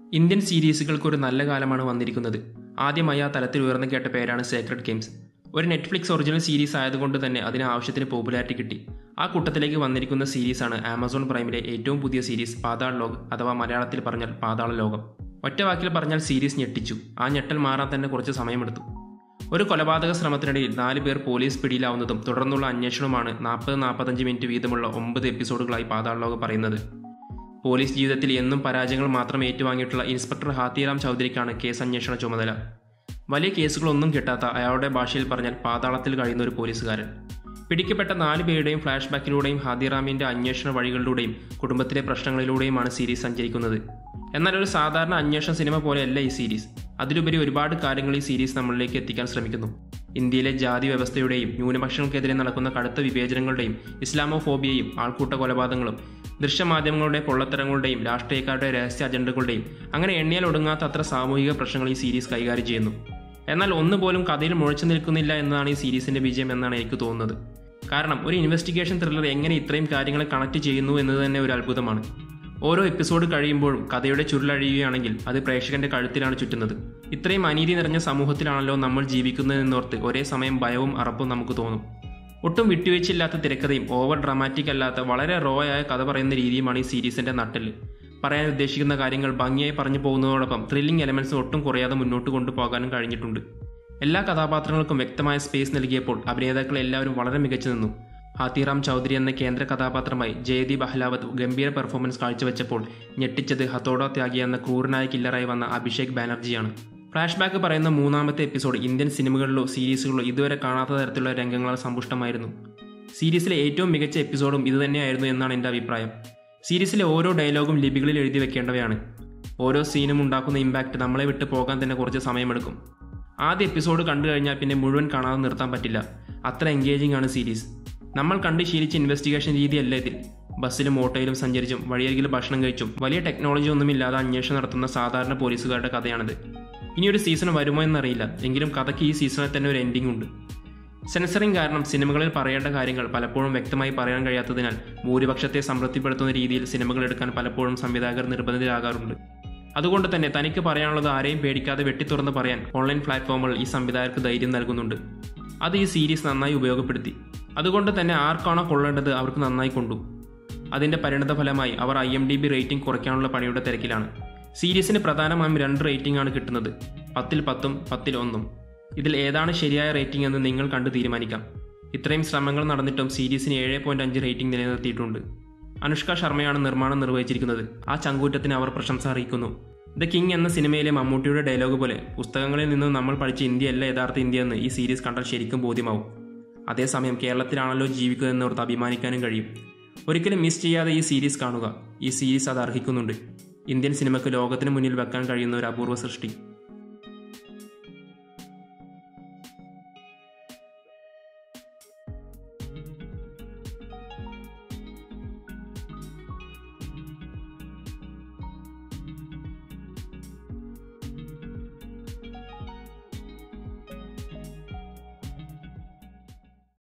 Indian സീരീസുകൾക്ക് ഒരു നല്ല കാലമാണ് വന്നിരിക്കുന്നത് ആദ്യമായി ആ തലത്തിൽ ഉയർന്നു കേട്ട പേരാണ് സേക്രഡ് ഗെയിംസ് ഒരു നെറ്റ്ഫ്ലിക്സ് ഒറിജിനൽ സീരീസ് ആയതുകൊണ്ട് തന്നെ അതിന് ആവശ്യത്തിന് പോപ്പുലാരിറ്റി കിട്ടി ആ കൂട്ടത്തിലേക്ക് വന്നിരിക്കുന്ന സീരീസാണ് ആമസോൺ പ്രൈമിലെ ഏറ്റവും പുതിയ സീരീസ് പാതാൾ ലോക് അഥവാ മലയാളത്തിൽ പറഞ്ഞാൽ പാതാള ലോകം ഒറ്റ വാക്കിൽ പറഞ്ഞാൽ സീരീസ് ഞെട്ടിച്ചു ആ ഞെട്ടൽ മാറാൻ തന്നെ കുറച്ച് സമയമെടുത്തു ഒരു കൊലപാതക ശ്രമത്തിനിടയിൽ നാല് പേർ പോലീസ് പിടിയിലാവുന്നതും തുടർന്നുള്ള അന്വേഷണവുമാണ് നാൽപ്പത് നാൽപ്പത്തഞ്ച് മിനിറ്റ് വീതമുള്ള ഒമ്പത് എപ്പിസോഡുകളായി പാതാൾ ലോകം പറയുന്നത് പോലീസ് ജീവിതത്തിൽ എന്നും പരാജയങ്ങൾ മാത്രം ഏറ്റുവാങ്ങിയിട്ടുള്ള ഇൻസ്പെക്ടർ ഹാത്തിറാം ചൗധരിക്കാണ് കേസ് അന്വേഷണ ചുമതല വലിയ കേസുകളൊന്നും കിട്ടാത്ത അയാളുടെ ഭാഷയിൽ പറഞ്ഞാൽ പാതാളത്തിൽ കഴിയുന്ന ഒരു പോലീസുകാരൻ പിടിക്കപ്പെട്ട നാല് പേരുടെയും ഫ്ലാഷ് ബാക്കിലൂടെയും ഹാദിറാമിന്റെ അന്വേഷണ വഴികളിലൂടെയും കുടുംബത്തിലെ പ്രശ്നങ്ങളിലൂടെയുമാണ് സീരീസ് സഞ്ചരിക്കുന്നത് എന്നാൽ ഒരു സാധാരണ അന്വേഷണ സിനിമ പോലെയല്ല ഈ സീരീസ് അതിലുപരി ഒരുപാട് കാര്യങ്ങൾ ഈ സീരീസ് നമ്മളിലേക്ക് എത്തിക്കാൻ ശ്രമിക്കുന്നു ഇന്ത്യയിലെ ജാതി വ്യവസ്ഥയുടെയും ന്യൂനപക്ഷങ്ങൾക്കെതിരെ നടക്കുന്ന കടുത്ത വിവേചനങ്ങളുടെയും ഇസ്ലാമോഫോബിയയും ആൾക്കൂട്ട കൊലപാതകങ്ങളും ദൃശ്യമാധ്യമങ്ങളുടെ പൊള്ളത്തരങ്ങളുടെയും രാഷ്ട്രീയക്കാരുടെ രഹസ്യ അജണ്ടകളുടെയും അങ്ങനെ എണ്ണിയാൽ ഒടുങ്ങാത്ത അത്ര സാമൂഹിക പ്രശ്നങ്ങൾ ഈ സീരീസ് കൈകാര്യം ചെയ്യുന്നു എന്നാൽ ഒന്നുപോലും കഥയിൽ മുഴച്ചു നിൽക്കുന്നില്ല എന്നതാണ് ഈ സീരീസിന്റെ വിജയം എന്നാണ് എനിക്ക് തോന്നുന്നത് കാരണം ഒരു ഇൻവെസ്റ്റിഗേഷൻ ത്രില്ലർ എങ്ങനെ ഇത്രയും കാര്യങ്ങളെ കണക്ട് ചെയ്യുന്നു എന്നത് തന്നെ ഒരു അത്ഭുതമാണ് ഓരോ എപ്പിസോഡ് കഴിയുമ്പോഴും കഥയുടെ ചുരുളഴിയുകയാണെങ്കിൽ അത് പ്രേക്ഷകന്റെ കഴുത്തിലാണ് ചുറ്റുന്നത് ഇത്രയും അനീതി നിറഞ്ഞ സമൂഹത്തിലാണല്ലോ നമ്മൾ ജീവിക്കുന്നതെന്നോർത്ത് ഒരേ സമയം ഭയവും അറപ്പും നമുക്ക് തോന്നും ഒട്ടും വിട്ടുവീഴ്ചയില്ലാത്ത തിരക്കഥയും ഓവർ ഡ്രാമാറ്റിക് അല്ലാത്ത വളരെ റോ ആയ കഥ പറയുന്ന രീതിയുമാണ് ഈ സീരീസിന്റെ നട്ടല് പറയാൻ ഉദ്ദേശിക്കുന്ന കാര്യങ്ങൾ ഭംഗിയായി പറഞ്ഞു പോകുന്നതോടൊപ്പം ത്രില്ലിംഗ് എലമെന്റ്സ് ഒട്ടും കുറയാതെ മുന്നോട്ട് കൊണ്ടുപോകാനും കഴിഞ്ഞിട്ടുണ്ട് എല്ലാ കഥാപാത്രങ്ങൾക്കും വ്യക്തമായ സ്പേസ് നൽകിയപ്പോൾ അഭിനേതാക്കൾ എല്ലാവരും വളരെ മികച്ചു നിന്നു ഹാത്തിറാം ചൗധരി എന്ന കേന്ദ്ര കഥാപാത്രമായി ജയദീപ് അഹ്ലാവത് ഗംഭീര പെർഫോമൻസ് കാഴ്ചവെച്ചപ്പോൾ ഞെട്ടിച്ചത് ഹത്തോഡ ത്യാഗി എന്ന ക്രൂരനായ കില്ലറായി വന്ന അഭിഷേക് ബാനർജിയാണ് ഫ്ലാഷ് ബാക്ക് പറയുന്ന മൂന്നാമത്തെ എപ്പിസോഡ് ഇന്ത്യൻ സിനിമകളിലോ സീരീസുകളിലോ ഇതുവരെ കാണാത്ത തരത്തിലുള്ള രംഗങ്ങളാൽ സമ്പുഷ്ടമായിരുന്നു സീരീസിലെ ഏറ്റവും മികച്ച എപ്പിസോഡും ഇതുതന്നെയായിരുന്നു എന്നാണ് എൻ്റെ അഭിപ്രായം സീരീസിലെ ഓരോ ഡയലോഗും ലിപികളിൽ എഴുതി വെക്കേണ്ടവയാണ് ഓരോ സീനും ഉണ്ടാക്കുന്ന ഇമ്പാക്റ്റ് നമ്മളെ വിട്ട് പോകാൻ തന്നെ കുറച്ച് സമയമെടുക്കും ആദ്യ എപ്പിസോഡ് കണ്ടു കഴിഞ്ഞാൽ പിന്നെ മുഴുവൻ കാണാതെ നിർത്താൻ പറ്റില്ല അത്ര എൻഗേജിംഗ് ആണ് സീരീസ് നമ്മൾ കണ്ട് ശീലിച്ച ഇൻവെസ്റ്റിഗേഷൻ രീതിയല്ല ഇതിൽ ബസ്സിലും ഓട്ടോയിലും സഞ്ചരിച്ചും വഴിയരികിൽ ഭക്ഷണം കഴിച്ചും വലിയ ടെക്നോളജി ഒന്നുമില്ലാതെ അന്വേഷണം നടത്തുന്ന സാധാരണ പോലീസുകാരുടെ കഥയാണിത് ഇനി ഒരു സീസൺ വരുമോ എന്നറിയില്ല എങ്കിലും കഥയ്ക്ക് ഈ സീസണിൽ തന്നെ ഒരു എൻഡിംഗ് ഉണ്ട് സെൻസറിംഗ് കാരണം സിനിമകളിൽ പറയേണ്ട കാര്യങ്ങൾ പലപ്പോഴും വ്യക്തമായി പറയാൻ കഴിയാത്തതിനാൽ ഭൂരിപക്ഷത്തെ സംതൃപ്തിപ്പെടുത്തുന്ന രീതിയിൽ സിനിമകൾ എടുക്കാൻ പലപ്പോഴും സംവിധായകർ നിർബന്ധിതരാകാറുണ്ട് അതുകൊണ്ട് തന്നെ തനിക്ക് പറയാനുള്ളത് ആരെയും പേടിക്കാതെ വെട്ടിത്തുറന്ന് പറയാൻ ഓൺലൈൻ പ്ലാറ്റ്ഫോമുകൾ ഈ സംവിധായകർക്ക് ധൈര്യം നൽകുന്നുണ്ട് അത് ഈ സീരീസ് നന്നായി ഉപയോഗപ്പെടുത്തി അതുകൊണ്ട് തന്നെ ആർക്കാണോ കൊള്ളേണ്ടത് അവർക്ക് നന്നായി കൊണ്ടു അതിന്റെ പരിണത ഫലമായി അവർ I M D B rating കുറയ്ക്കാനുള്ള പണിയുടെ തിരക്കിലാണ് സീരീസിന് പ്രധാനമായും രണ്ട് റേറ്റിംഗ് ആണ് കിട്ടുന്നത് പത്തിൽ പത്തും പത്തിൽ ഒന്നും ഇതിൽ ഏതാണ് ശരിയായ റേറ്റിംഗ് എന്ന് നിങ്ങൾ കണ്ടു തീരുമാനിക്കാം ഇത്രയും ശ്രമങ്ങൾ നടന്നിട്ടും സീരീസിന് ഏഴ് പോയിന്റ് അഞ്ച് റേറ്റിംഗ് നിലനിർത്തിയിട്ടുണ്ട് അനുഷ്ക ശർമ്മയാണ് നിർമ്മാണം നിർവഹിച്ചിരിക്കുന്നത് ആ ചങ്കൂറ്റത്തിന് അവർ പ്രശംസ അറിയിക്കുന്നു ദ കിങ് എന്ന സിനിമയിലെ മമ്മൂട്ടിയുടെ ഡയലോഗ് പോലെ പുസ്തകങ്ങളിൽ നിന്ന് നമ്മൾ പഠിച്ച ഇന്ത്യയല്ല യഥാർത്ഥ ഇന്ത്യ എന്ന് ഈ സീരീസ് കണ്ടാൽ ശരിക്കും ബോധ്യമാവും അതേസമയം കേരളത്തിലാണല്ലോ ജീവിക്കുന്നതെന്നോർത്ത് അഭിമാനിക്കാനും കഴിയും ഒരിക്കലും മിസ് ചെയ്യാതെ ഈ സീരീസ് കാണുക ഈ സീരീസ് അത് അർഹിക്കുന്നുണ്ട് ഇന്ത്യൻ സിനിമയ്ക്ക് ലോകത്തിന് മുന്നിൽ വെക്കാൻ കഴിയുന്ന ഒരു അപൂർവ സൃഷ്ടി